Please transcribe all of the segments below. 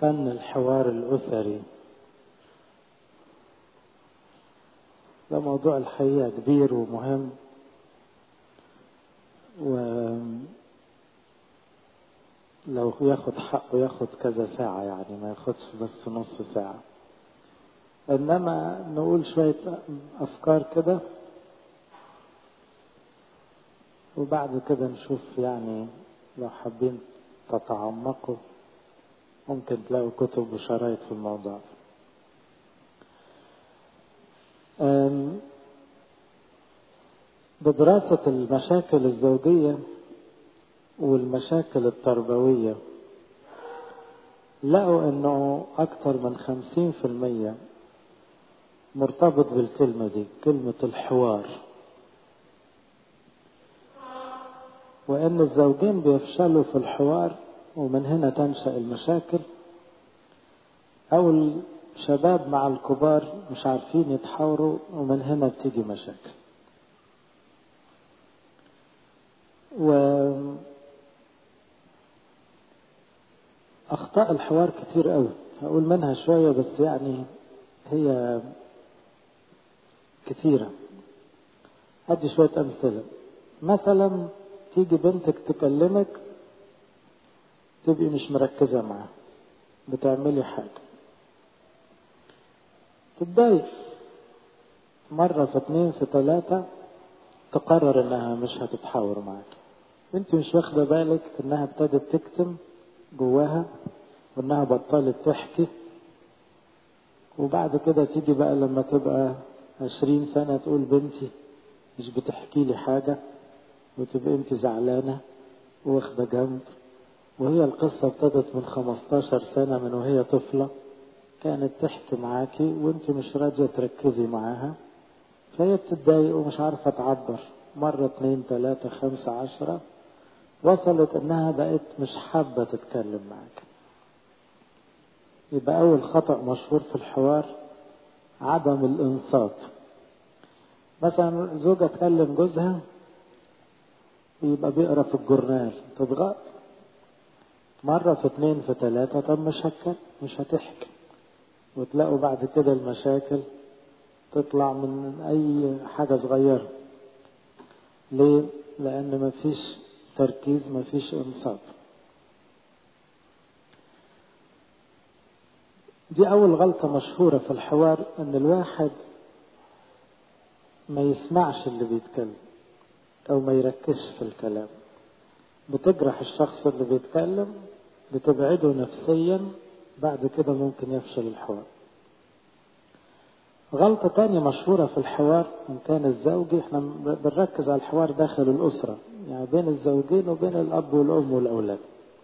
فن الحوار الأسري ده موضوع الحقيقة كبير ومهم ولو ياخد حقه ياخد كذا ساعة يعني ما ياخدش بس نص ساعة إنما نقول شوية أفكار كده وبعد كده نشوف يعني لو حابين تتعمقوا ممكن تلاقوا كتب وشرايط في الموضوع بدراسة المشاكل الزوجية والمشاكل التربوية لقوا انه اكتر من خمسين في المية مرتبط بالكلمة دي كلمة الحوار وان الزوجين بيفشلوا في الحوار ومن هنا تنشأ المشاكل او الشباب مع الكبار مش عارفين يتحاوروا ومن هنا بتيجي مشاكل و أخطاء الحوار كتير قوي هقول منها شوية بس يعني هي كتيرة هدي شوية أمثلة مثلا تيجي بنتك تكلمك تبقي مش مركزة معاها بتعملي حاجة تتضايق مرة في اتنين في تلاتة تقرر انها مش هتتحاور معاك انت مش واخدة بالك انها ابتدت تكتم جواها وانها بطلت تحكي وبعد كده تيجي بقى لما تبقى عشرين سنة تقول بنتي مش بتحكي لي حاجة وتبقى انت زعلانة واخدة جنب وهي القصة ابتدت من خمستاشر سنة من وهي طفلة كانت تحكي معاكي وانت مش راضية تركزي معاها فهي بتتضايق ومش عارفة تعبر مرة اتنين تلاتة خمسة عشرة وصلت انها بقت مش حابة تتكلم معاك يبقى اول خطأ مشهور في الحوار عدم الانصات مثلا زوجة تكلم جوزها يبقى بيقرا في الجورنال تضغط مرة في اتنين في تلاتة طب مش هتكلم مش هتحكي وتلاقوا بعد كده المشاكل تطلع من اي حاجة صغيرة ليه لان مفيش تركيز مفيش انصات دي اول غلطة مشهورة في الحوار ان الواحد ما يسمعش اللي بيتكلم او ما يركزش في الكلام بتجرح الشخص اللي بيتكلم بتبعده نفسيا بعد كده ممكن يفشل الحوار غلطة تانية مشهورة في الحوار إن كان الزوجي إحنا بنركز على الحوار داخل الأسرة يعني بين الزوجين وبين الأب والأم والأولاد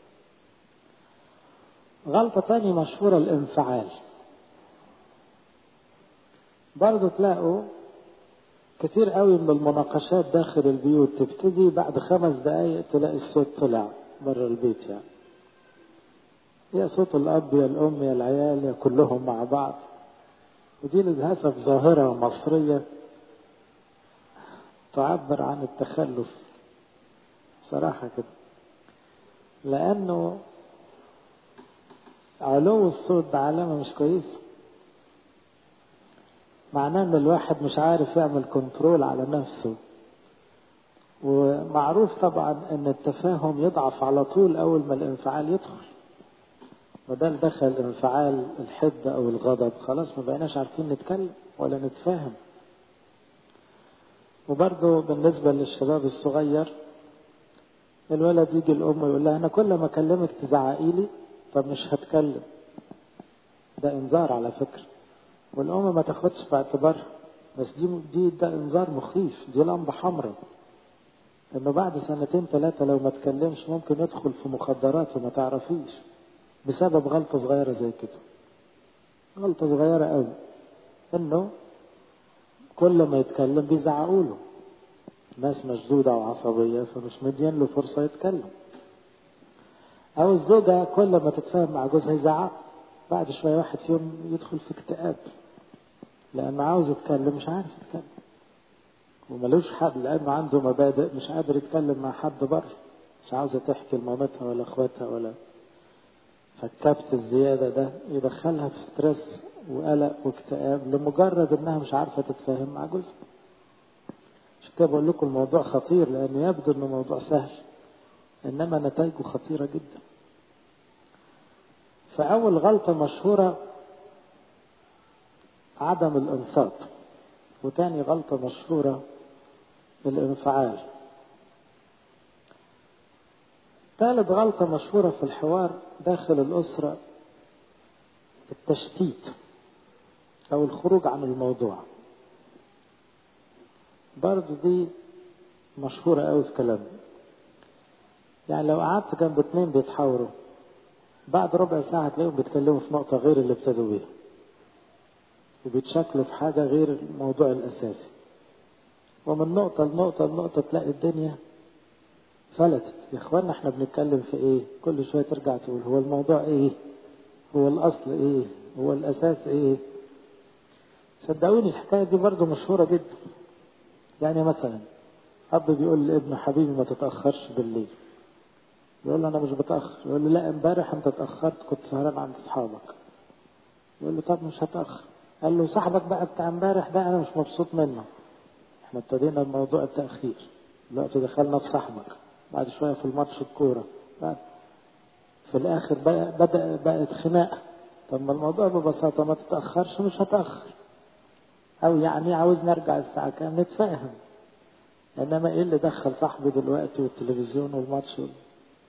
غلطة تانية مشهورة الانفعال برضو تلاقوا كتير قوي من المناقشات داخل البيوت تبتدي بعد خمس دقايق تلاقي الصوت طلع بره البيت يعني يا صوت الأب يا الأم يا العيال يا كلهم مع بعض ودي للأسف ظاهرة مصرية تعبر عن التخلف صراحة كده لأنه علو الصوت ده علامة مش كويسة معناه ان الواحد مش عارف يعمل كنترول على نفسه ومعروف طبعا ان التفاهم يضعف على طول اول ما الانفعال يدخل ودام دخل انفعال الحدة او الغضب خلاص ما بقيناش عارفين نتكلم ولا نتفاهم وبرضه بالنسبة للشباب الصغير الولد يجي الام يقول لها انا كل ما اكلمك تزعقي لي طب مش هتكلم ده انذار على فكرة والام ما تاخدش في اعتبارها بس دي دي ده انذار مخيف دي لمبة حمراء انه بعد سنتين ثلاثة لو ما تكلمش ممكن يدخل في مخدرات وما تعرفيش بسبب غلطة صغيرة زي كده غلطة صغيرة قوي انه كل ما يتكلم بيزعقوا له ناس مشدودة وعصبية فمش مدين له فرصة يتكلم أو الزوجة كل ما تتفاهم مع جوزها يزعق بعد شوية واحد فيهم يدخل في اكتئاب لأنه عاوز يتكلم مش عارف يتكلم وملوش حد لأنه عنده مبادئ مش قادر يتكلم مع حد بره مش عاوزة تحكي لمامتها ولا اخواتها ولا فالكبت الزيادة ده يدخلها في ستريس وقلق واكتئاب لمجرد انها مش عارفة تتفاهم مع جوزها عشان كده بقول لكم الموضوع خطير لانه يبدو انه موضوع سهل انما نتائجه خطيرة جدا فاول غلطة مشهورة عدم الانصات وتاني غلطة مشهورة الانفعال ثالث غلطة مشهورة في الحوار داخل الأسرة التشتيت أو الخروج عن الموضوع برضو دي مشهورة أوي في كلامنا يعني لو قعدت جنب اتنين بيتحاوروا بعد ربع ساعة هتلاقيهم بيتكلموا في نقطة غير اللي ابتدوا بيها وبيتشكلوا في حاجة غير الموضوع الأساسي ومن نقطة لنقطة لنقطة تلاقي الدنيا فلتت يا اخوانا احنا بنتكلم في ايه كل شوية ترجع تقول هو الموضوع ايه هو الاصل ايه هو الاساس ايه صدقوني الحكاية دي برضو مشهورة جدا يعني مثلا اب بيقول لابنه حبيبي ما تتأخرش بالليل يقول له انا مش بتأخر يقول له لا امبارح انت اتأخرت كنت سهران عند اصحابك يقول له طب مش هتأخر قال له صاحبك بقى بتاع امبارح ده انا مش مبسوط منه احنا ابتدينا بموضوع التأخير دلوقتي دخلنا في صاحبك بعد شوية في الماتش الكورة بعد في الآخر بقى بدأ بقت خناقة طب ما الموضوع ببساطة ما تتأخرش مش هتأخر أو يعني عاوز نرجع الساعة كام نتفاهم إنما إيه اللي دخل صاحبي دلوقتي والتلفزيون والماتش وال...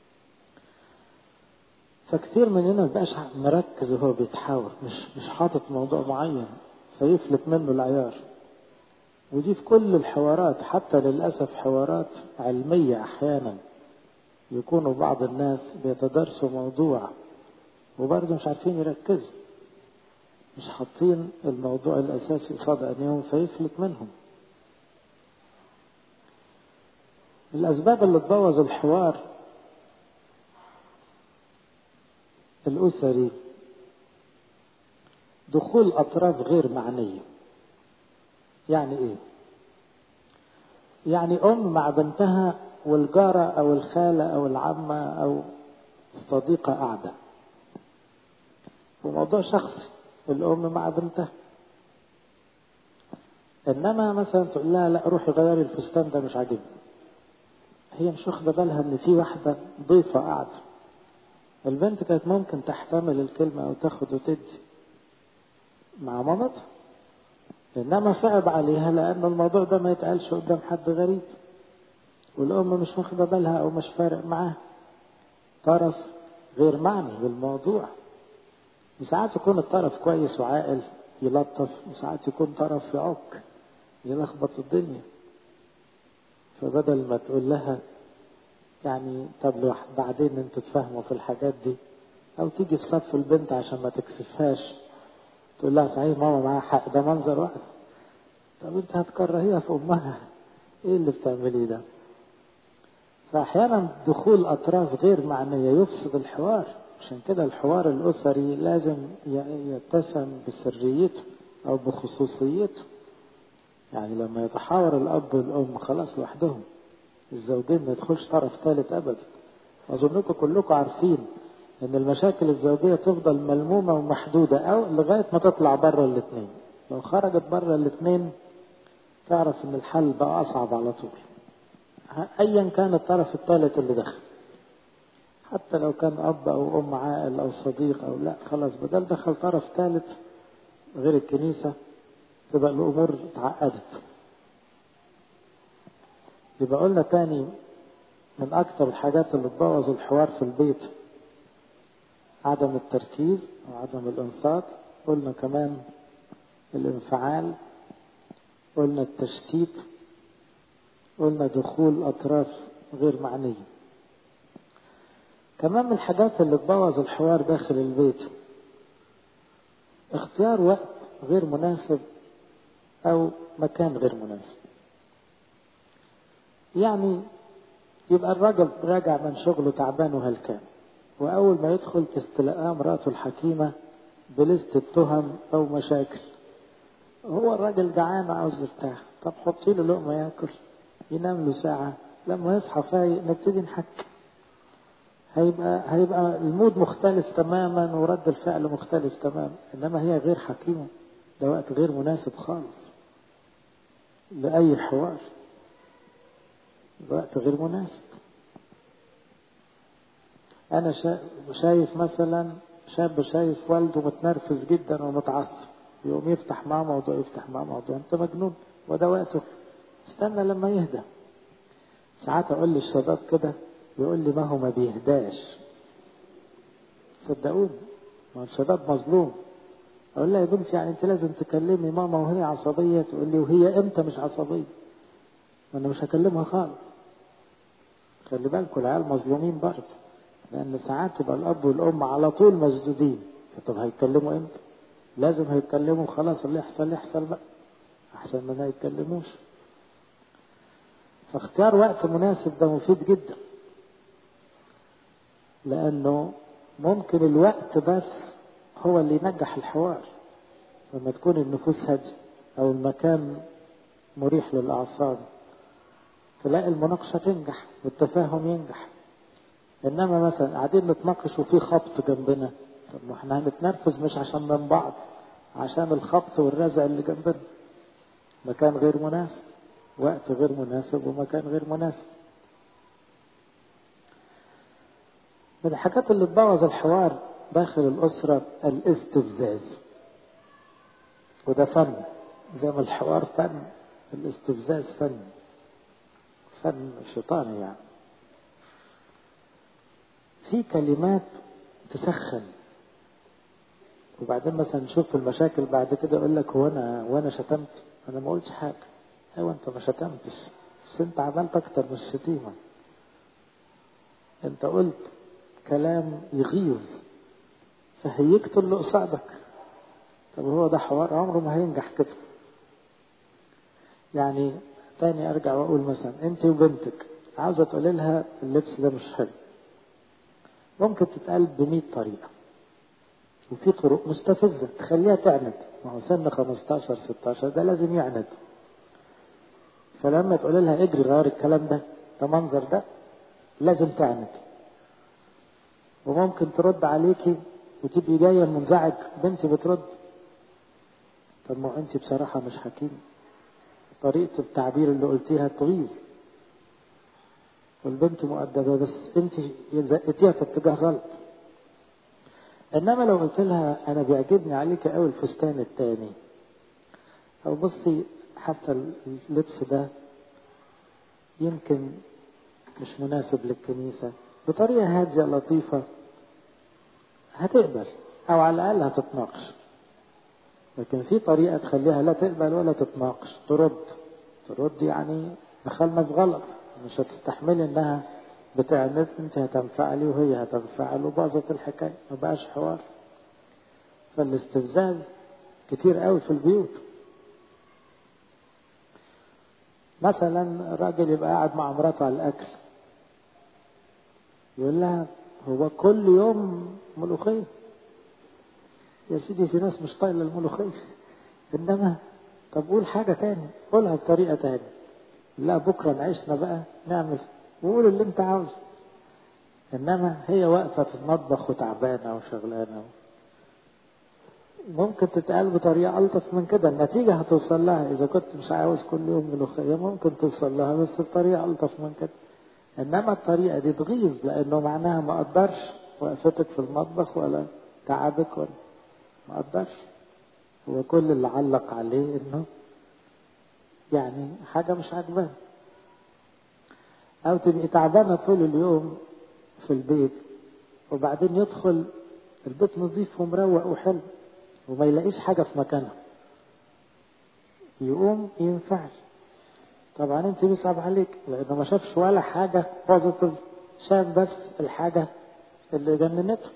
فكتير مننا مبقاش مركز وهو بيتحاور مش مش حاطط موضوع معين فيفلت منه العيار ودي في كل الحوارات حتى للأسف حوارات علمية أحيانا يكونوا بعض الناس بيتدرسوا موضوع وبرضه مش عارفين يركزوا مش حاطين الموضوع الأساسي قصاد عينيهم فيفلت منهم الأسباب اللي تبوظ الحوار الأسري دخول أطراف غير معنية يعني ايه يعني ام مع بنتها والجارة او الخالة او العمة او الصديقة قاعدة وموضوع شخصي الام مع بنتها انما مثلا تقول لها لا روحي غيري الفستان ده مش عاجبني هي مش واخده بالها ان في واحده ضيفه قاعده البنت كانت ممكن تحتمل الكلمه او تاخد وتدي مع مامتها انما صعب عليها لان الموضوع ده ما يتقالش قدام حد غريب والام مش واخده بالها او مش فارق معاها طرف غير معني بالموضوع وساعات يكون الطرف كويس وعاقل يلطف وساعات يكون طرف يعك يلخبط الدنيا فبدل ما تقول لها يعني طب بعدين انتوا تفهموا في الحاجات دي او تيجي في صف البنت عشان ما تكسفهاش تقول لها صحيح ماما معاها حق ده منظر واحد طب انت هتكرهيها في امها ايه اللي بتعمليه ده فاحيانا دخول اطراف غير معنيه يفسد الحوار عشان كده الحوار الاسري لازم يتسم بسريته او بخصوصيته يعني لما يتحاور الاب والام خلاص لوحدهم الزوجين ما يدخلش طرف ثالث ابدا اظنكم كلكم عارفين ان المشاكل الزوجيه تفضل ملمومه ومحدوده او لغايه ما تطلع بره الاثنين لو خرجت بره الاثنين تعرف ان الحل بقى اصعب على طول ايا كان الطرف الثالث اللي دخل حتى لو كان اب او ام عاقل او صديق او لا خلاص بدل دخل طرف ثالث غير الكنيسه تبقى الامور اتعقدت يبقى قلنا تاني من اكثر الحاجات اللي تبوظ الحوار في البيت عدم التركيز وعدم الانصات قلنا كمان الانفعال قلنا التشتيت قلنا دخول اطراف غير معنيه كمان من الحاجات اللي تبوظ الحوار داخل البيت اختيار وقت غير مناسب او مكان غير مناسب يعني يبقى الراجل راجع من شغله تعبان وهلكان وأول ما يدخل تستلقاه مراته الحكيمة بلستة تهم أو مشاكل هو الراجل جعان عاوز يرتاح طب حطي له لقمة ياكل ينام له ساعة لما يصحى فايق نبتدي نحكي هيبقى هيبقى المود مختلف تماما ورد الفعل مختلف تماما انما هي غير حكيمه ده وقت غير مناسب خالص لاي حوار وقت غير مناسب انا شايف مثلا شاب شايف والده متنرفز جدا ومتعصب يقوم يفتح معاه موضوع يفتح معاه موضوع انت مجنون وده وقته استنى لما يهدى ساعات اقول للشباب كده يقول لي ما هو ما بيهداش صدقوني ما الشباب مظلوم اقول لها يا بنتي يعني انت لازم تكلمي ماما وهي عصبيه تقول لي وهي امتى مش عصبيه ما انا مش هكلمها خالص خلي بالكم العيال مظلومين برضه لان ساعات يبقى الاب والام على طول مسدودين طب هيتكلموا امتى لازم هيتكلموا خلاص اللي يحصل يحصل بقى احسن ما ما يتكلموش فاختيار وقت مناسب ده مفيد جدا لانه ممكن الوقت بس هو اللي ينجح الحوار لما تكون النفوس هادية او المكان مريح للاعصاب تلاقي المناقشة تنجح والتفاهم ينجح انما مثلا قاعدين نتناقش وفي خبط جنبنا طب ما احنا هنتنرفز مش عشان من بعض عشان الخبط والرزع اللي جنبنا مكان غير مناسب وقت غير مناسب ومكان غير مناسب من الحاجات اللي تبوظ الحوار داخل الأسرة الاستفزاز وده فن زي ما الحوار فن الاستفزاز فن فن شيطاني يعني في كلمات تسخن وبعدين مثلا نشوف المشاكل بعد كده يقول لك هو انا وانا شتمت انا ما قلتش حاجه ايوه انت ما شتمتش بس انت عملت اكتر من الشتيمه انت قلت كلام يغيظ فهيجت اللي قصادك طب هو ده حوار عمره ما هينجح كده يعني تاني ارجع واقول مثلا انت وبنتك عاوزه تقولي لها اللبس ده مش حلو ممكن تتقال بمية طريقه وفي طرق مستفزه تخليها تعند ما هو سن 15 16 ده لازم يعند فلما تقول لها اجري غير الكلام ده ده منظر ده لازم تعند وممكن ترد عليكي وتبقي جايه منزعج بنتي بترد طب ما انت بصراحه مش حكيم طريقه التعبير اللي قلتيها تغيظ والبنت مؤدبه بس انت زقتيها في اتجاه غلط انما لو قلت لها انا بيعجبني عليك قوي الفستان التاني او بصي حتى اللبس ده يمكن مش مناسب للكنيسه بطريقه هاديه لطيفه هتقبل او على الاقل هتتناقش لكن في طريقه تخليها لا تقبل ولا تتناقش ترد ترد يعني دخلنا في غلط مش هتستحملي انها بتعند انت هتنفعلي وهي هتنفعل وباظت الحكايه ما بقاش حوار فالاستفزاز كتير قوي في البيوت مثلا راجل يبقى قاعد مع مراته على الاكل يقول لها هو كل يوم ملوخيه يا سيدي في ناس مش طايله الملوخيه انما طب قول حاجه تاني قولها بطريقه تاني لا بكره نعيشنا بقى نعمل وقول اللي انت عاوزه انما هي واقفه في المطبخ وتعبانه وشغلانه ممكن تتقال بطريقه الطف من كده النتيجه هتوصل لها اذا كنت مش عاوز كل يوم ملوخيه ممكن توصل لها بس بطريقه الطف من كده انما الطريقه دي تغيظ لانه معناها ما قدرش وقفتك في المطبخ ولا تعبك ولا ما قدرش هو كل اللي علق عليه انه يعني حاجه مش عاجباه او تبقي تعبانه طول اليوم في البيت وبعدين يدخل البيت نظيف ومروق وحلو وما يلاقيش حاجه في مكانها يقوم ينفعل طبعا انت بيصعب عليك لانه ما شافش ولا حاجه بوزيتيف شاف بس الحاجه اللي جننته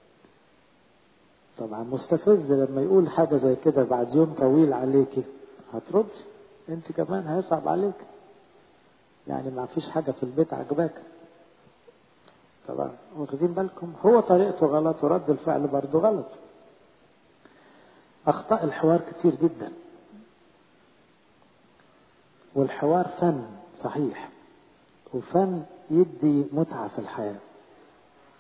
طبعا مستفز لما يقول حاجه زي كده بعد يوم طويل عليكي هترد انت كمان هيصعب عليك يعني ما فيش حاجه في البيت عجباك طبعا واخدين بالكم هو طريقته غلط ورد الفعل برضه غلط اخطاء الحوار كتير جدا والحوار فن صحيح وفن يدي متعة في الحياة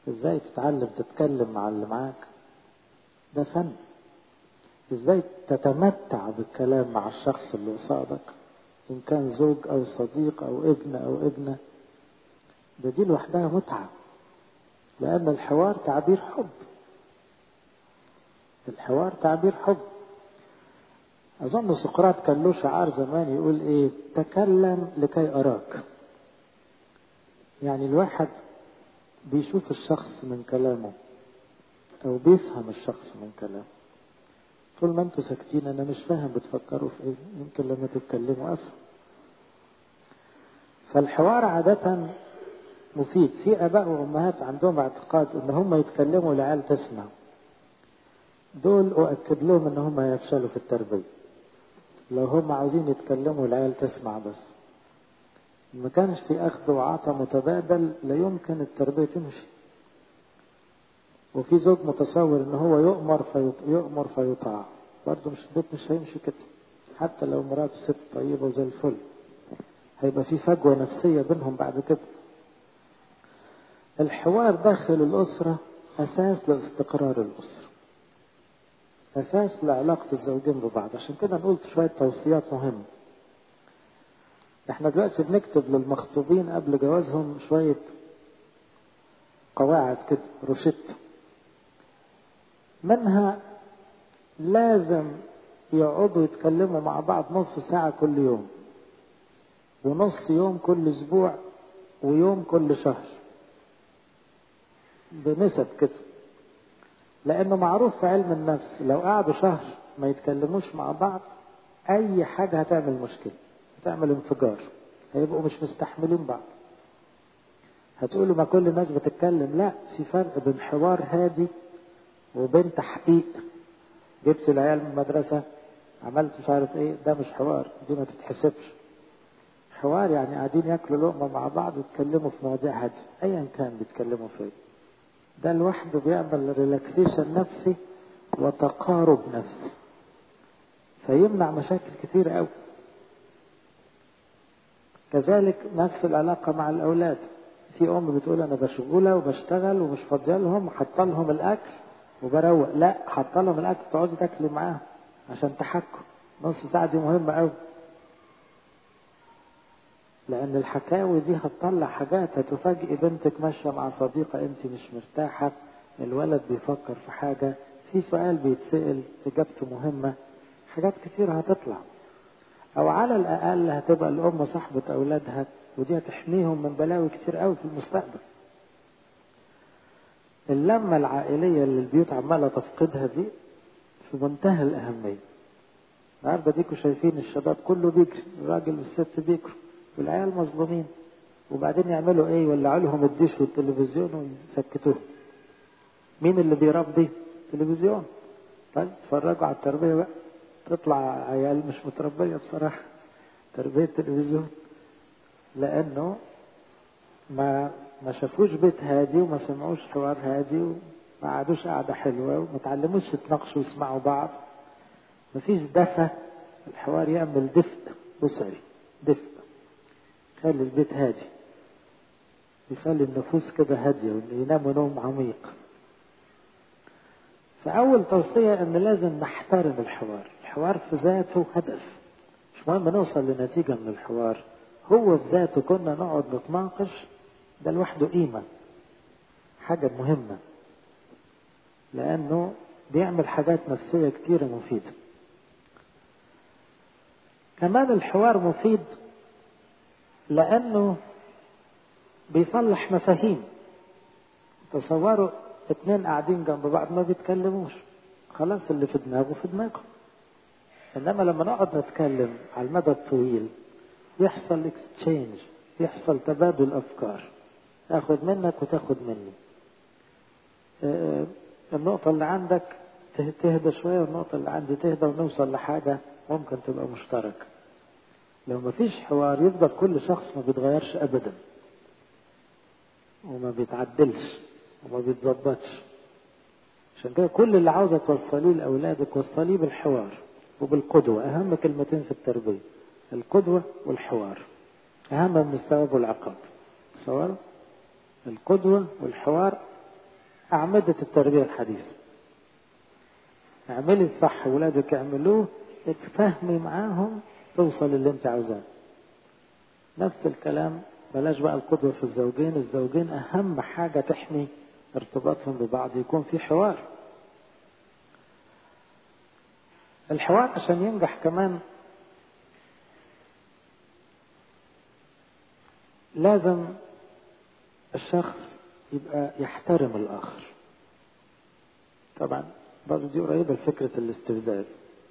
ازاي تتعلم تتكلم مع اللي معاك ده فن ازاي تتمتع بالكلام مع الشخص اللي قصادك ان كان زوج او صديق او ابن او ابنه ده دي لوحدها متعه لان الحوار تعبير حب الحوار تعبير حب أظن سقراط كان له شعار زمان يقول إيه تكلم لكي أراك يعني الواحد بيشوف الشخص من كلامه أو بيفهم الشخص من كلامه طول ما انتوا ساكتين أنا مش فاهم بتفكروا في إيه يمكن لما تتكلموا أفهم فالحوار عادة مفيد في آباء وأمهات عندهم اعتقاد إن هم يتكلموا العيال تسمع دول أؤكد لهم إن هم يفشلوا في التربية لو هم عاوزين يتكلموا العيال تسمع بس ما كانش في أخذ وعطاء متبادل لا يمكن التربية تمشي وفي زوج متصور إن هو يؤمر فيط... يؤمر فيطاع برضه مش البيت مش هيمشي كده حتى لو مراته ست طيبة وزي الفل هيبقى في فجوة نفسية بينهم بعد كده الحوار داخل الأسرة أساس لاستقرار الأسرة أساس لعلاقة الزوجين ببعض عشان كده نقول شوية توصيات مهمة احنا دلوقتي بنكتب للمخطوبين قبل جوازهم شوية قواعد كده روشتة منها لازم يقعدوا يتكلموا مع بعض نص ساعة كل يوم ونص يوم كل أسبوع ويوم كل شهر بنسب كده لأنه معروف في علم النفس لو قعدوا شهر ما يتكلموش مع بعض أي حاجة هتعمل مشكلة هتعمل انفجار هيبقوا مش مستحملين بعض هتقولوا ما كل الناس بتتكلم لا في فرق بين حوار هادي وبين تحقيق جبت العيال من المدرسة عملت مش عارف ايه ده مش حوار دي ما تتحسبش حوار يعني قاعدين ياكلوا لقمة مع بعض ويتكلموا في مواضيع هادية ايا كان بيتكلموا فيه ده لوحده بيعمل ريلاكسيشن نفسي وتقارب نفسي فيمنع مشاكل كتير قوي كذلك نفس العلاقة مع الأولاد في أم بتقول أنا بشغولة وبشتغل ومش فاضية لهم حاطة لهم الأكل وبروق لا حاطة لهم الأكل تقعدي تاكلي معاهم عشان تحكوا نص ساعة دي مهمة قوي لأن الحكاوي دي هتطلع حاجات هتفاجئ بنتك ماشية مع صديقة أنت مش مرتاحة الولد بيفكر في حاجة في سؤال بيتسأل إجابته مهمة حاجات كتير هتطلع أو على الأقل هتبقى الأم صاحبة أولادها ودي هتحميهم من بلاوي كتير قوي في المستقبل اللمة العائلية اللي البيوت عمالة تفقدها دي في منتهى الأهمية النهارده ديكوا شايفين الشباب كله بيجري الراجل والست بيجروا والعيال مظلومين وبعدين يعملوا ايه يولعوا لهم الدش والتلفزيون ويسكتوهم مين اللي بيربي التلفزيون طيب اتفرجوا على التربية بقى تطلع عيال مش متربية بصراحة تربية تلفزيون لأنه ما ما شافوش بيت هادي وما سمعوش حوار هادي وما قعدوش قعدة حلوة وما تعلموش يتناقشوا ويسمعوا بعض مفيش دفى الحوار يعمل دفء أسري دفء يخلي البيت هادي يخلي النفوس كده هادية ويناموا نوم عميق فأول توصية إن لازم نحترم الحوار الحوار في ذاته هدف مش مهم نوصل لنتيجة من الحوار هو في ذاته كنا نقعد نتناقش ده لوحده قيمة حاجة مهمة لأنه بيعمل حاجات نفسية كتيرة مفيدة كمان الحوار مفيد لأنه بيصلح مفاهيم تصوروا اتنين قاعدين جنب بعض ما بيتكلموش خلاص اللي في دماغه في دماغه انما لما نقعد نتكلم على المدى الطويل يحصل اكستشينج يحصل تبادل افكار اخد منك وتاخد مني اه النقطة اللي عندك تهدى شوية والنقطة اللي عندي تهدى ونوصل لحاجة ممكن تبقى مشتركة لو ما فيش حوار يفضل كل شخص ما بيتغيرش ابدا وما بيتعدلش وما بيتظبطش عشان كده كل اللي عاوزة توصليه لأولادك وصليه بالحوار وبالقدوة أهم كلمتين في التربية القدوة والحوار أهم من الثواب والعقاب تصور القدوة والحوار أعمدة التربية الحديثة اعملي الصح ولادك يعملوه اتفهمي معاهم توصل اللي انت عاوزاه نفس الكلام بلاش بقى القدوة في الزوجين الزوجين أهم حاجة تحمي ارتباطهم ببعض يكون في حوار الحوار عشان ينجح كمان لازم الشخص يبقى يحترم الآخر طبعا برضه دي قريبة لفكرة الاستفزاز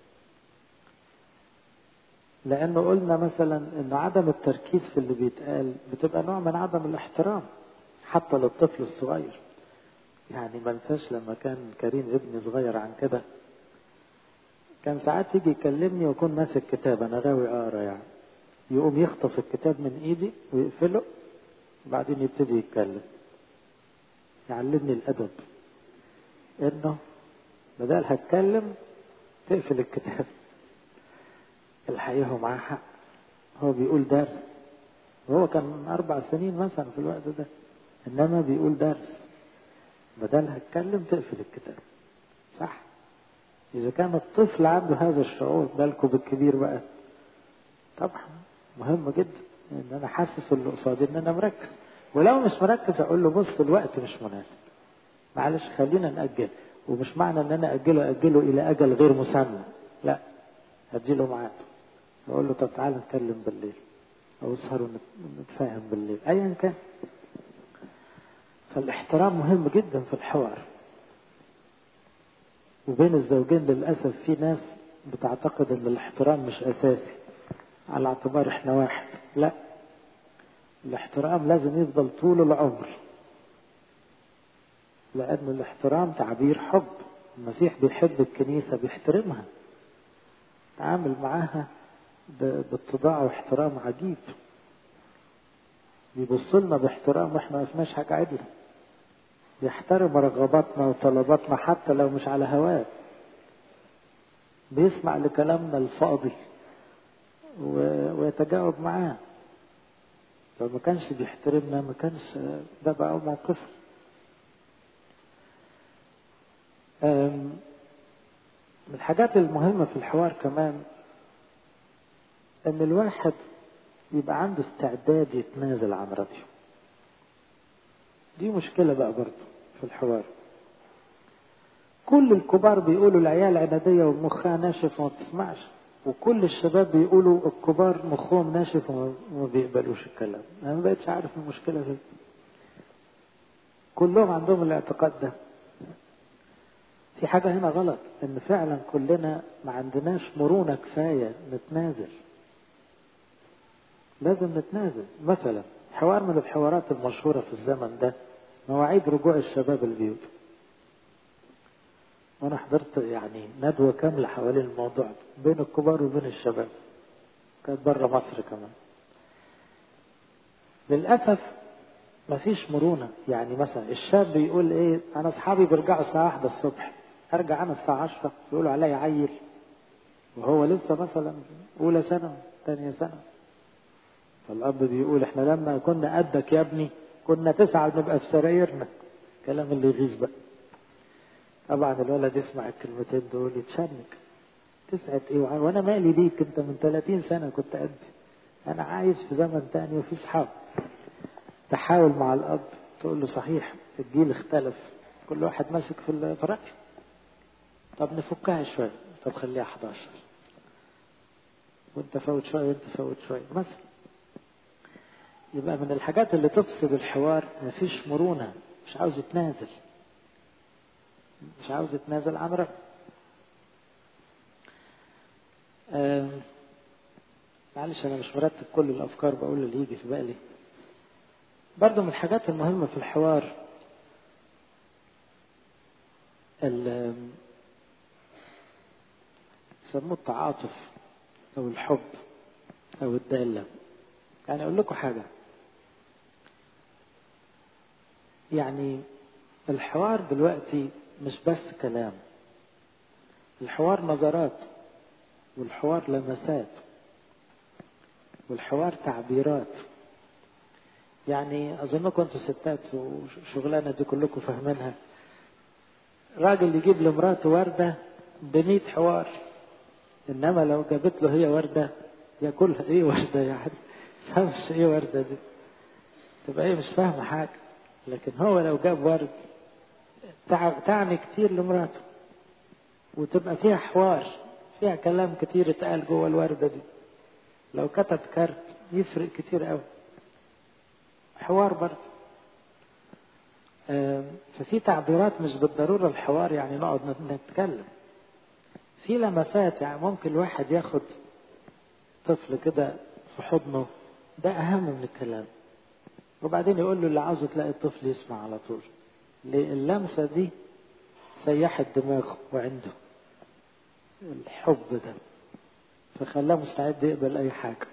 لأنه قلنا مثلا أن عدم التركيز في اللي بيتقال بتبقى نوع من عدم الاحترام حتى للطفل الصغير يعني ما انساش لما كان كريم ابني صغير عن كده كان ساعات يجي يكلمني واكون ماسك كتاب انا غاوي اقرا يعني يقوم يخطف الكتاب من ايدي ويقفله وبعدين يبتدي يتكلم يعلمني الادب انه بدل هتكلم تقفل الكتاب الحقيقة هو معاه حق هو بيقول درس وهو كان أربع سنين مثلا في الوقت ده إنما بيقول درس بدل هتكلم تقفل الكتاب صح إذا كان الطفل عنده هذا الشعور بالكم بالكبير بقى طبعا مهم جدا إن أنا حاسس اللي قصادي إن أنا مركز ولو مش مركز أقول له بص الوقت مش مناسب معلش خلينا نأجل ومش معنى إن أنا أجله أجله إلى أجل غير مسمى لا أديله ميعاد أقول له طب تعالى نتكلم بالليل أو اسهر ونتفاهم بالليل أيا كان فالاحترام مهم جدا في الحوار وبين الزوجين للأسف في ناس بتعتقد ان الاحترام مش أساسي على اعتبار احنا واحد لا الاحترام لازم يفضل طول العمر لأن الاحترام تعبير حب المسيح بيحب الكنيسة بيحترمها تعامل معاها باتضاع واحترام عجيب بيبص لنا باحترام واحنا ما فيناش حاجة عدلة بيحترم رغباتنا وطلباتنا حتى لو مش على هواه بيسمع لكلامنا الفاضي ويتجاوب معاه لو ما كانش بيحترمنا ما كانش ده بقى موقفه من الحاجات المهمة في الحوار كمان ان الواحد يبقى عنده استعداد يتنازل عن رأيه دي مشكلة بقى برضه في الحوار كل الكبار بيقولوا العيال عنادية ومخها ناشف وما بتسمعش وكل الشباب بيقولوا الكبار مخهم ناشف وما بيقبلوش الكلام انا ما بقتش عارف المشكلة فين كلهم عندهم الاعتقاد ده في حاجة هنا غلط ان فعلا كلنا ما عندناش مرونة كفاية نتنازل لازم نتنازل مثلا حوار من الحوارات المشهورة في الزمن ده مواعيد رجوع الشباب البيوت وانا حضرت يعني ندوة كاملة حوالين الموضوع بين الكبار وبين الشباب كانت بره مصر كمان للأسف مفيش مرونة يعني مثلا الشاب بيقول ايه انا اصحابي بيرجعوا الساعة واحدة الصبح ارجع انا الساعة عشرة يقولوا عليا عيل وهو لسه مثلا اولى سنة ثانية سنة فالاب بيقول احنا لما كنا قدك يا ابني كنا تسعة نبقى في سرايرنا كلام اللي يغيظ بقى طبعا الولد يسمع الكلمتين دول يتشنك تسعة ايه وانا مالي بيك انت من 30 سنة كنت قدي انا عايش في زمن تاني وفي صحاب تحاول مع الاب تقول له صحيح الجيل اختلف كل واحد ماسك في الرأي طب نفكها شوية طب خليها 11 وانت فوت شوية وانت فوت شوية مثلا يبقى من الحاجات اللي تفسد الحوار مفيش مرونة مش عاوز يتنازل مش عاوز يتنازل عن رأي معلش انا مش مرتب كل الافكار بقول اللي يجي في بالي برضه من الحاجات المهمة في الحوار يسموه التعاطف او الحب او الدالة يعني اقول لكم حاجة يعني الحوار دلوقتي مش بس كلام الحوار نظرات والحوار لمسات والحوار تعبيرات يعني اظنكم انتوا ستات وشغلانه دي كلكم فاهمينها راجل يجيب لمراته وردة بمية حوار إنما لو جابت له هي وردة ياكلها إيه وردة يعني فهمش إيه وردة دي تبقى إيه مش فاهمة حاجة لكن هو لو جاب ورد تعني كتير لمراته وتبقى فيها حوار فيها كلام كتير اتقال جوه الوردة دي لو كتب كارت يفرق كتير قوي حوار برضه ففي تعبيرات مش بالضرورة الحوار يعني نقعد نتكلم في لمسات يعني ممكن الواحد ياخد طفل كده في حضنه ده أهم من الكلام وبعدين يقول له اللي عاوزه تلاقي الطفل يسمع على طول ليه اللمسة دي سيحت دماغه وعنده الحب ده فخلاه مستعد يقبل أي حاجة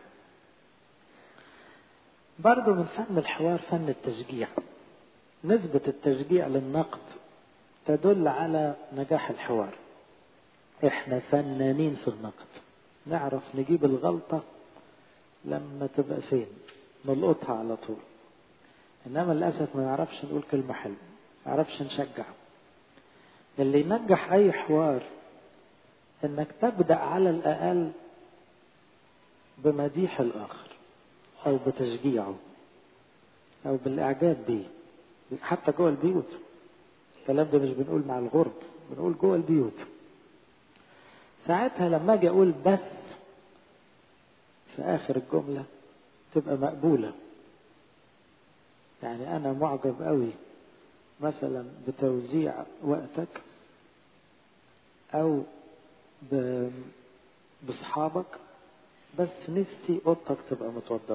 برضه من فن الحوار فن التشجيع نسبة التشجيع للنقد تدل على نجاح الحوار احنا فنانين في النقد نعرف نجيب الغلطة لما تبقى فين نلقطها على طول انما للاسف ما نعرفش نقول كلمة حلوة ما نعرفش نشجع اللي ينجح اي حوار انك تبدأ على الاقل بمديح الاخر او بتشجيعه او بالاعجاب بيه حتى جوه البيوت الكلام ده مش بنقول مع الغرب بنقول جوه البيوت ساعتها لما اجي اقول بس في اخر الجملة تبقى مقبولة يعني انا معجب قوي مثلا بتوزيع وقتك او باصحابك بس نفسي اوضتك تبقى متوضبة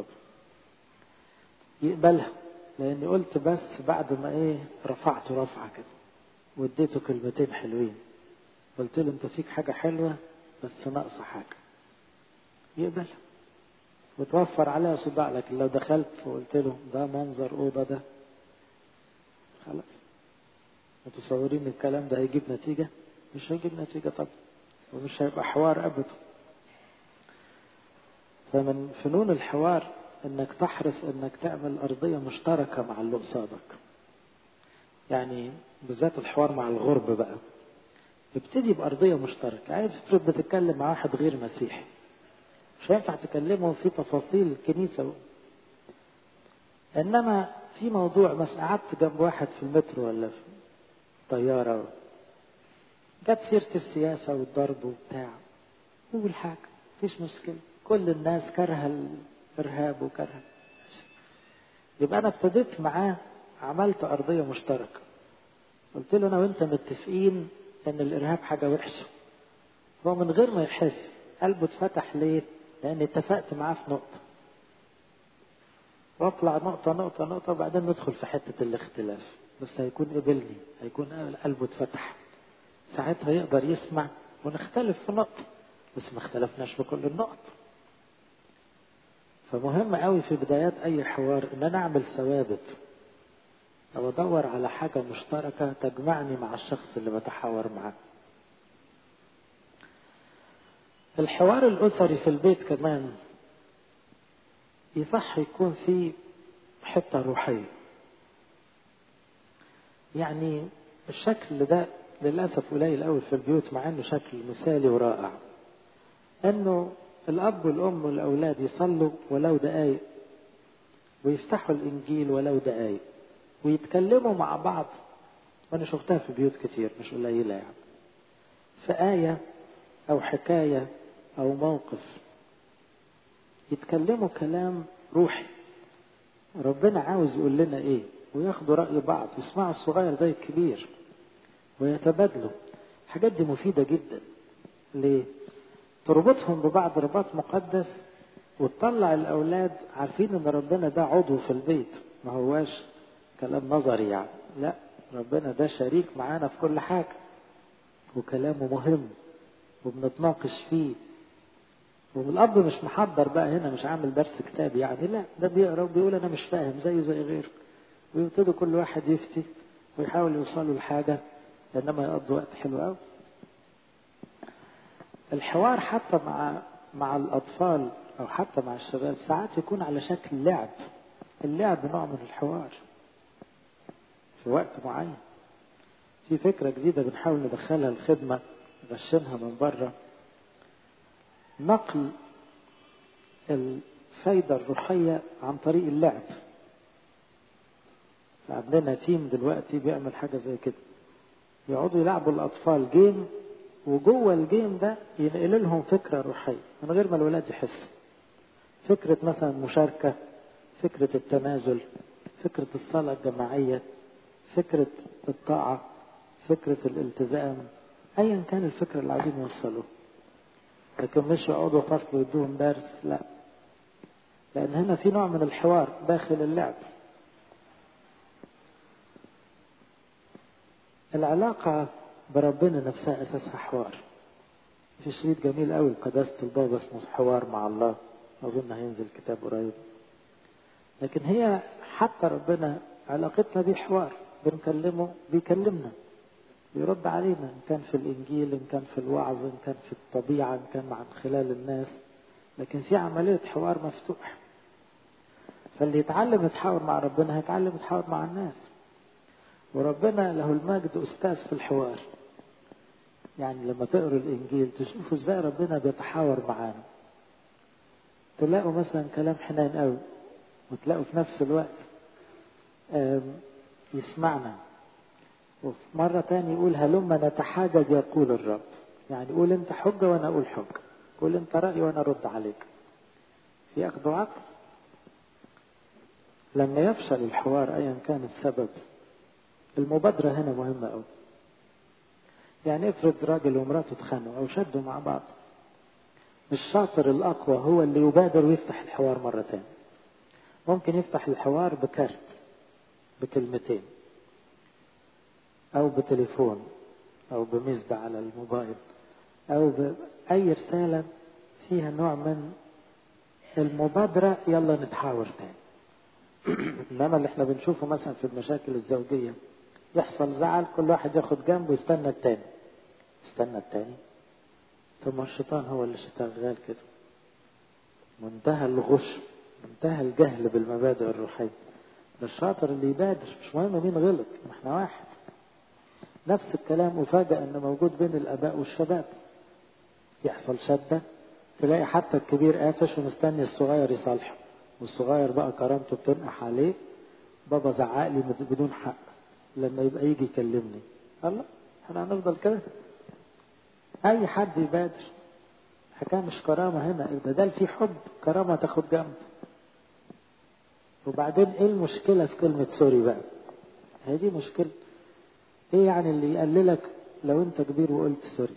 يقبلها لاني قلت بس بعد ما ايه رفعته رفعة كده واديته كلمتين حلوين قلت له انت فيك حاجة حلوة بس ناقصة حاجة يقبل وتوفر عليها صداع لكن لو دخلت وقلت له ده منظر أوضة ده خلاص متصورين الكلام ده هيجيب نتيجة مش هيجيب نتيجة طبعا ومش هيبقى حوار أبدا فمن فنون الحوار انك تحرص انك تعمل ارضية مشتركة مع اللي قصادك يعني بالذات الحوار مع الغرب بقى ابتدي بأرضية مشتركة يعني افرض بتتكلم مع واحد غير مسيحي مش هينفع تكلمه في تفاصيل الكنيسة إنما في موضوع مثلا قعدت جنب واحد في المترو ولا في طيارة جت سيرة السياسة والضرب وبتاع قول حاجة مفيش مشكلة كل الناس كره الإرهاب وكره يبقى أنا ابتديت معاه عملت أرضية مشتركة قلت له أنا وأنت متفقين ان الارهاب حاجة وحشة هو من غير ما يحس قلبه اتفتح ليه لان اتفقت معاه في نقطة واطلع نقطة نقطة نقطة وبعدين ندخل في حتة الاختلاف بس هيكون قبلني هيكون قلبه اتفتح ساعتها يقدر يسمع ونختلف في نقطة بس ما اختلفناش في كل النقط فمهم قوي في بدايات اي حوار ان انا اعمل ثوابت أو أدور على حاجة مشتركة تجمعني مع الشخص اللي بتحاور معاه. الحوار الأسري في البيت كمان يصح يكون فيه حتة روحية. يعني الشكل ده للأسف قليل قوي في البيوت مع إنه شكل مثالي ورائع. إنه الأب والأم والأولاد يصلوا ولو دقايق ويفتحوا الإنجيل ولو دقايق. ويتكلموا مع بعض وانا شفتها في بيوت كتير مش قليلة يعني في آية أو حكاية أو موقف يتكلموا كلام روحي ربنا عاوز يقول لنا إيه وياخدوا رأي بعض يسمعوا الصغير زي الكبير ويتبادلوا الحاجات دي مفيدة جدا ليه؟ تربطهم ببعض رباط مقدس وتطلع الأولاد عارفين إن ربنا ده عضو في البيت ما هواش كلام نظري يعني لا ربنا ده شريك معانا في كل حاجة وكلامه مهم وبنتناقش فيه والأب مش محضر بقى هنا مش عامل درس كتاب يعني لا ده بيقرا وبيقول أنا مش فاهم زيه زي غيره ويبتدوا كل واحد يفتي ويحاول يوصلوا لحاجة إنما يقضوا وقت حلو قوي الحوار حتى مع مع الأطفال أو حتى مع الشباب ساعات يكون على شكل لعب اللعب نوع من الحوار في وقت معين في فكرة جديدة بنحاول ندخلها الخدمة نغشمها من بره نقل الفايدة الروحية عن طريق اللعب عندنا تيم دلوقتي بيعمل حاجة زي كده يقعدوا يلعبوا الأطفال جيم وجوه الجيم ده ينقل لهم فكرة روحية من غير ما الولاد يحسوا فكرة مثلا مشاركة فكرة التنازل فكرة الصلاة الجماعية فكرة الطاعة فكرة الالتزام أيا كان الفكرة اللي عايزين يوصلوه لكن مش يقعدوا فصل ويدوهم درس لا لأن هنا في نوع من الحوار داخل اللعب العلاقة بربنا نفسها أساسها حوار في شريط جميل قوي قداسة البابا اسمه حوار مع الله أظن هينزل كتاب قريب لكن هي حتى ربنا علاقتنا بيه حوار بنكلمه بيكلمنا بيرد علينا إن كان في الإنجيل إن كان في الوعظ إن كان في الطبيعة إن كان مع خلال الناس لكن في عملية حوار مفتوح فاللي يتعلم يتحاور مع ربنا هيتعلم يتحاور مع الناس وربنا له المجد أستاذ في الحوار يعني لما تقروا الإنجيل تشوفوا إزاي ربنا بيتحاور معانا تلاقوا مثلا كلام حنين قوي وتلاقوا في نفس الوقت يسمعنا وفي مرة تاني يقول هلما نتحاجج يقول الرب يعني قول انت حجة وانا اقول حجة قول انت رأي وانا ارد عليك في اخذ وعقل لما يفشل الحوار ايا كان السبب المبادرة هنا مهمة قوي يعني افرض راجل ومراته اتخانقوا او شدوا مع بعض الشاطر الاقوى هو اللي يبادر ويفتح الحوار مرة تاني ممكن يفتح الحوار بكارت بكلمتين او بتليفون او بمزد على الموبايل او باي رسالة فيها نوع من المبادرة يلا نتحاور تاني انما اللي احنا بنشوفه مثلا في المشاكل الزوجية يحصل زعل كل واحد ياخد جنبه ويستنى التاني يستنى التاني ثم الشيطان هو اللي شغال كده منتهى الغش منتهى الجهل بالمبادئ الروحية ده الشاطر اللي يبادر مش مهم مين غلط احنا واحد نفس الكلام أفاجأ أنه موجود بين الآباء والشباب يحصل شدة تلاقي حتى الكبير قافش ومستني الصغير يصالحه والصغير بقى كرامته بتنقح عليه بابا زعق لي بدون حق لما يبقى يجي يكلمني الله احنا هنفضل كده اي حد يبادر حكايه مش كرامه هنا بدل في حب كرامه تاخد جنب وبعدين ايه المشكله في كلمه سوري بقى هي دي مشكله ايه يعني اللي يقللك لو انت كبير وقلت سوري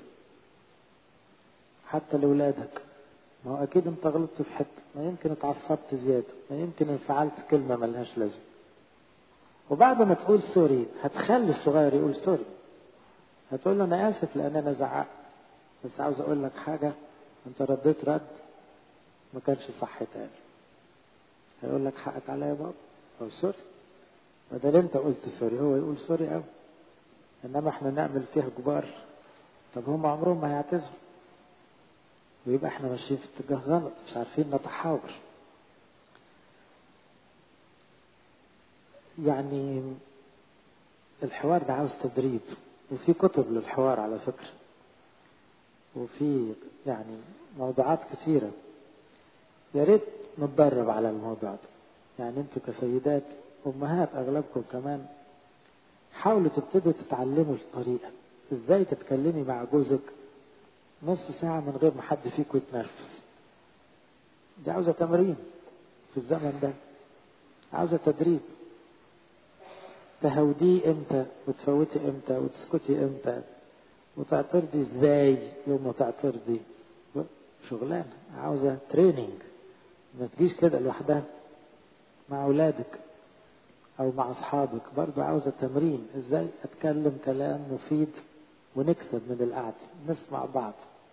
حتى لاولادك ما هو اكيد انت غلطت في حته ما يمكن اتعصبت زياده ما يمكن انفعلت كلمه ملهاش لازمه وبعد ما تقول سوري هتخلي الصغير يقول سوري هتقول له انا اسف لان انا زعقت بس عاوز اقول لك حاجه انت رديت رد ما كانش صح تاني هيقول لك حقك عليا يا بابا او سوري بدل انت قلت سوري هو يقول سوري قوي انما احنا نعمل فيها كبار طب هم عمرهم ما هيعتذروا ويبقى احنا ماشيين في اتجاه غلط مش عارفين نتحاور يعني الحوار ده عاوز تدريب وفي كتب للحوار على فكرة وفي يعني موضوعات كثيرة يا ريت نتدرب على الموضوع ده يعني انتوا كسيدات امهات اغلبكم كمان حاولوا تبتدوا تتعلموا الطريقة ازاي تتكلمي مع جوزك نص ساعة من غير ما حد فيكم يتنرفز دي عاوزة تمرين في الزمن ده عاوزة تدريب تهوديه امتى وتفوتي امتى وتسكتي امتى وتعترضي ازاي يوم ما تعترضي شغلانة عاوزة تريننج ما تجيش كده لوحدها مع اولادك او مع اصحابك برضو عاوزة تمرين ازاي اتكلم كلام مفيد ونكسب من القعدة نسمع بعض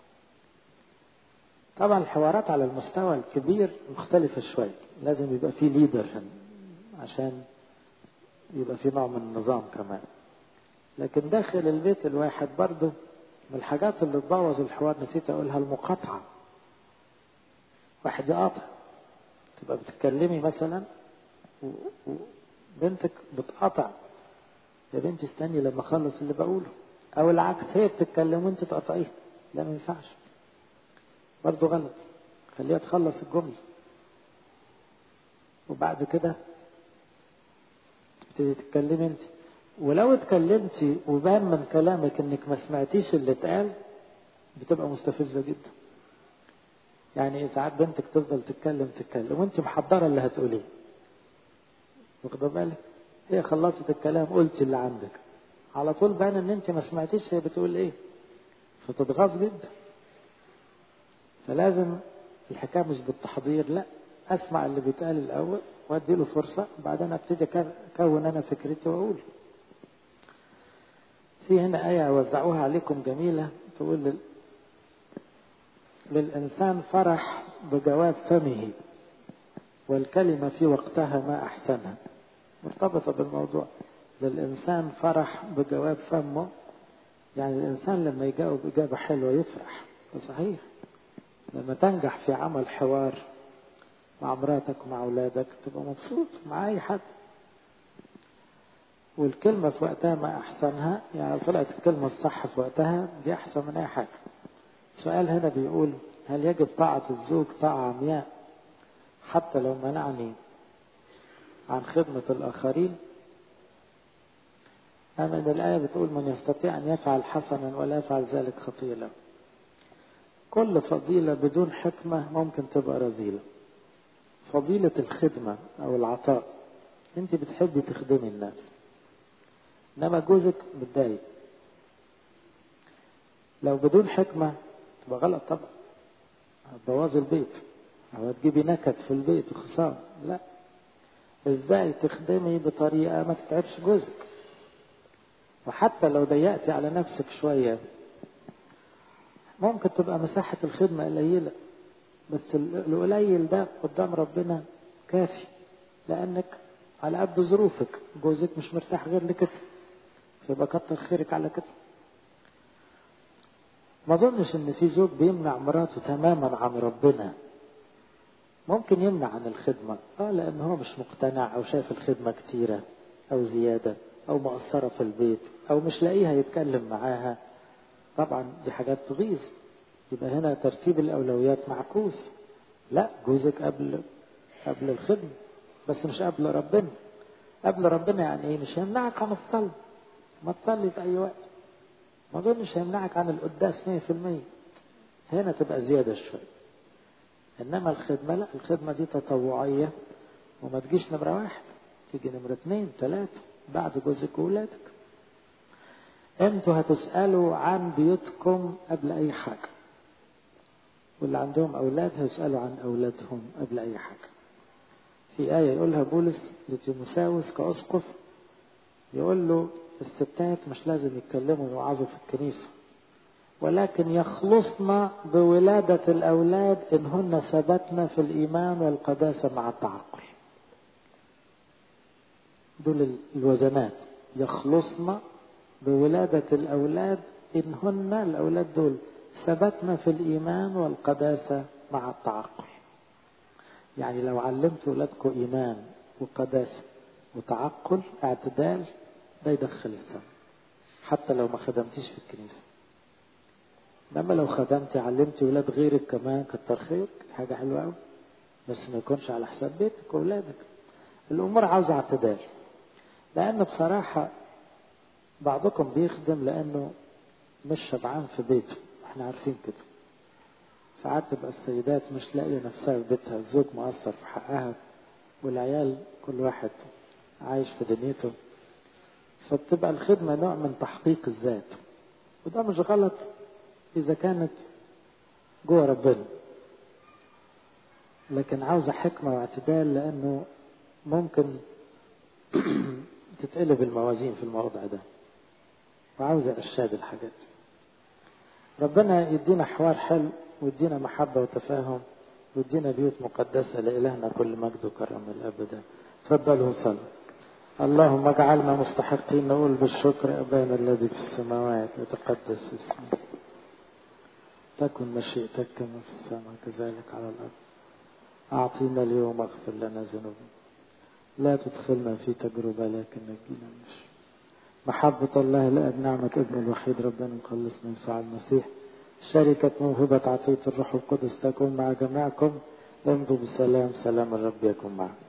طبعا الحوارات على المستوى الكبير مختلفة شوية لازم يبقى في ليدر عشان يبقى في نوع من النظام كمان لكن داخل البيت الواحد برضه من الحاجات اللي تبوظ الحوار نسيت اقولها المقاطعة واحد يقاطع تبقى بتتكلمي مثلا وبنتك بتقاطع يا بنتي استني لما اخلص اللي بقوله او العكس هي بتتكلم وانت تقطعيها لا ما ينفعش برضه غلط خليها تخلص الجمله وبعد كده تبتدي تتكلمي انت ولو اتكلمتي وبان من كلامك انك ما سمعتيش اللي اتقال بتبقى مستفزه جدا يعني ساعات بنتك تفضل تتكلم تتكلم وانت محضره اللي هتقوليه واخده بالك هي خلصت الكلام قلت اللي عندك على طول بان ان انت ما سمعتيش هي بتقول ايه فتتغاظ جدا فلازم الحكايه مش بالتحضير لا اسمع اللي بيتقال الاول وادي له فرصه بعدين ابتدي اكون انا فكرتي واقول في هنا آية وزعوها عليكم جميلة تقول لل... للإنسان فرح بجواب فمه والكلمة في وقتها ما أحسنها مرتبطة بالموضوع للإنسان فرح بجواب فمه يعني الإنسان لما يجاوب إجابة حلوة يفرح ده صحيح لما تنجح في عمل حوار مع مراتك ومع أولادك تبقى مبسوط مع أي حد والكلمة في وقتها ما أحسنها يعني طلعت الكلمة الصح في وقتها دي أحسن من أي حاجة سؤال هنا بيقول هل يجب طاعة الزوج طاعة عمياء حتى لو منعني عن خدمة الآخرين أما إن الآية بتقول من يستطيع أن يفعل حسنا ولا يفعل ذلك خطيئة له كل فضيلة بدون حكمة ممكن تبقى رذيلة فضيلة الخدمة أو العطاء أنت بتحبي تخدمي الناس إنما جوزك متضايق لو بدون حكمة تبقى غلط طبعا هتبوظي البيت أو هتجيبي نكد في البيت وخسارة لا ازاي تخدمي بطريقة ما تتعبش جوزك وحتى لو ضيقتي على نفسك شوية ممكن تبقى مساحة الخدمة قليلة بس القليل ده قدام ربنا كافي لأنك على قد ظروفك جوزك مش مرتاح غير لكده فيبقى كتر خيرك على كده ما اظنش ان في زوج بيمنع مراته تماما عن ربنا ممكن يمنع عن الخدمة اه لان هو مش مقتنع او شايف الخدمة كتيرة او زيادة او مقصرة في البيت او مش لاقيها يتكلم معاها طبعا دي حاجات تغيظ يبقى هنا ترتيب الاولويات معكوس لا جوزك قبل قبل الخدمة بس مش قبل ربنا قبل ربنا يعني ايه مش هيمنعك عن الصلاة ما تصلي في اي وقت ما اظنش هيمنعك عن القداس 100% هنا تبقى زيادة شوية انما الخدمة لا الخدمة دي تطوعية وما تجيش نمرة واحد تيجي نمرة اثنين ثلاثة بعد جوزك وولادك انتوا هتسألوا عن بيوتكم قبل اي حاجة واللي عندهم اولاد هيسألوا عن اولادهم قبل اي حاجة في آية يقولها بولس لتيموساوس كأسقف يقول له الستات مش لازم يتكلموا ويوعظوا في الكنيسة ولكن يخلصن بولادة الأولاد إن هن ثبتن في الإيمان والقداسة مع التعقل دول الوزنات يخلصن بولادة الأولاد إن هن الأولاد دول ثبتن في الإيمان والقداسة مع التعقل يعني لو علمت ولادكم إيمان وقداسة وتعقل اعتدال ده يدخل السماء حتى لو ما خدمتيش في الكنيسة لما لو خدمتي علمتي ولاد غيرك كمان كتر خيرك حاجة حلوة قوي بس ما يكونش على حساب بيتك وولادك الأمور عاوزة اعتدال لأن بصراحة بعضكم بيخدم لأنه مش شبعان في بيته احنا عارفين كده ساعات تبقى السيدات مش لاقية نفسها في بيتها الزوج مقصر في حقها والعيال كل واحد عايش في دنيته فبتبقى الخدمة نوع من تحقيق الذات وده مش غلط إذا كانت جوه ربنا لكن عاوزة حكمة واعتدال لأنه ممكن تتقلب الموازين في الموضع ده وعاوزة إرشاد الحاجات ربنا يدينا حوار حلو ويدينا محبة وتفاهم ويدينا بيوت مقدسة لإلهنا كل مجد وكرم الأبدا تفضلوا صلوا اللهم اجعلنا مستحقين نقول بالشكر أبانا الذي في السماوات يتقدس اسمك تكن مشيئتك كما في السماء كذلك على الأرض أعطينا اليوم اغفر لنا ذنوبنا لا تدخلنا في تجربة لكن نجينا من الشر محبة الله لأن نعمة ابن الوحيد ربنا مخلصنا يسوع المسيح شركة موهبة عطية الروح القدس تكون مع جميعكم امضوا بسلام سلام الرب يكون معكم